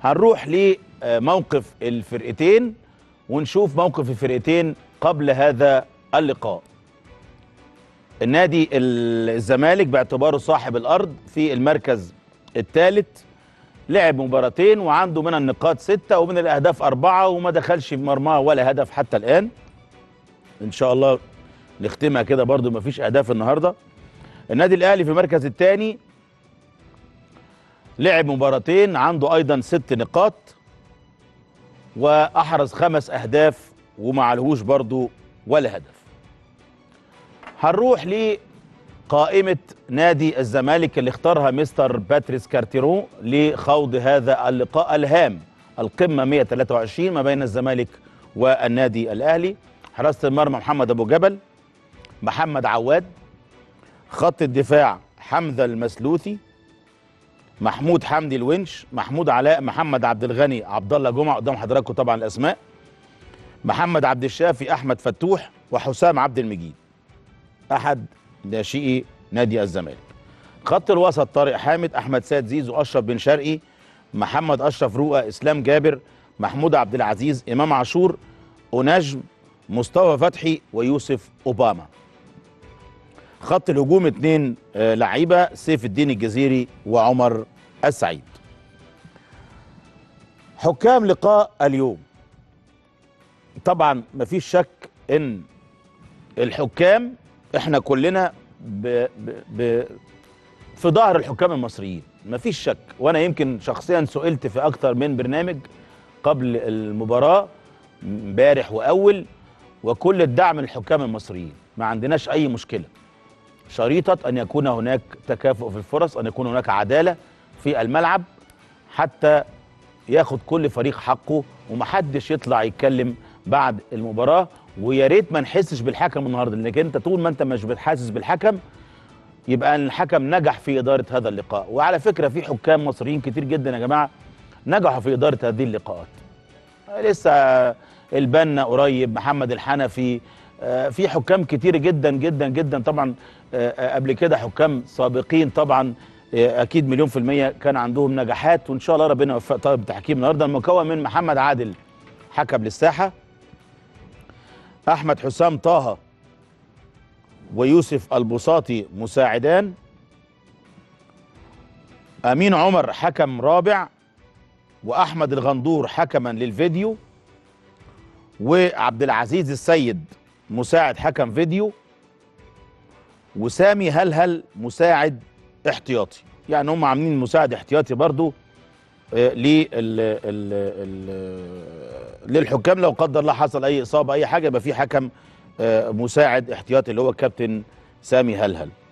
هنروح لموقف الفرقتين ونشوف موقف الفرقتين قبل هذا اللقاء النادي الزمالك باعتباره صاحب الارض في المركز الثالث لعب مباراتين وعنده من النقاط ستة ومن الأهداف أربعة وما دخلش في مرماه ولا هدف حتى الآن إن شاء الله نختمها كده برضو ما فيش أهداف النهاردة النادي الأهلي في المركز الثاني لعب مباراتين عنده أيضا ست نقاط وأحرز خمس أهداف وما عليهوش برضو ولا هدف هنروح لقائمة نادي الزمالك اللي اختارها مستر باتريس كارتيرو لخوض هذا اللقاء الهام القمة 123 ما بين الزمالك والنادي الأهلي حراسة المرمى محمد أبو جبل محمد عواد خط الدفاع حمزة المسلوثي محمود حمدي الونش محمود علاء محمد عبد الغني عبد الله جمعه قدام حضراتكم طبعا الاسماء محمد عبد الشافي احمد فتوح وحسام عبد المجيد احد ناشئي نادي الزمالك خط الوسط طارق حامد احمد سيد زيزو اشرف بن شرقي محمد اشرف رؤى اسلام جابر محمود عبد العزيز امام عاشور ونجم مصطفى فتحي ويوسف اوباما خط الهجوم اثنين آه، لعيبه سيف الدين الجزيري وعمر السعيد حكام لقاء اليوم طبعا مفيش شك ان الحكام احنا كلنا ب ب ب في ظهر الحكام المصريين مفيش شك وانا يمكن شخصيا سئلت في اكتر من برنامج قبل المباراه امبارح واول وكل الدعم للحكام المصريين ما عندناش اي مشكله شريطه ان يكون هناك تكافؤ في الفرص ان يكون هناك عداله في الملعب حتى ياخد كل فريق حقه ومحدش يطلع يتكلم بعد المباراه ويا ريت ما نحسش بالحكم النهارده لانك انت طول ما انت مش بتحاسس بالحكم يبقى ان الحكم نجح في اداره هذا اللقاء وعلى فكره في حكام مصريين كتير جدا يا جماعه نجحوا في اداره هذه اللقاءات لسه البنا قريب محمد الحنفي آه، في حكام كتير جدا جدا جدا طبعا آه، آه، قبل كده حكام سابقين طبعا آه، اكيد مليون في المية كان عندهم نجاحات وان شاء الله ربنا يوفق طالب التحكيم النهارده المكون من محمد عادل حكم للساحة احمد حسام طه ويوسف البساطي مساعدان امين عمر حكم رابع واحمد الغندور حكما للفيديو وعبد العزيز السيد مساعد حكم فيديو وسامي هلهل مساعد احتياطي يعني هم عاملين مساعد احتياطي برضو آه، لل ال- ال- للحكام لو قدر الله حصل اي اصابه اي حاجه يبقى في حكم آه، مساعد احتياطي اللي هو الكابتن سامي هلهل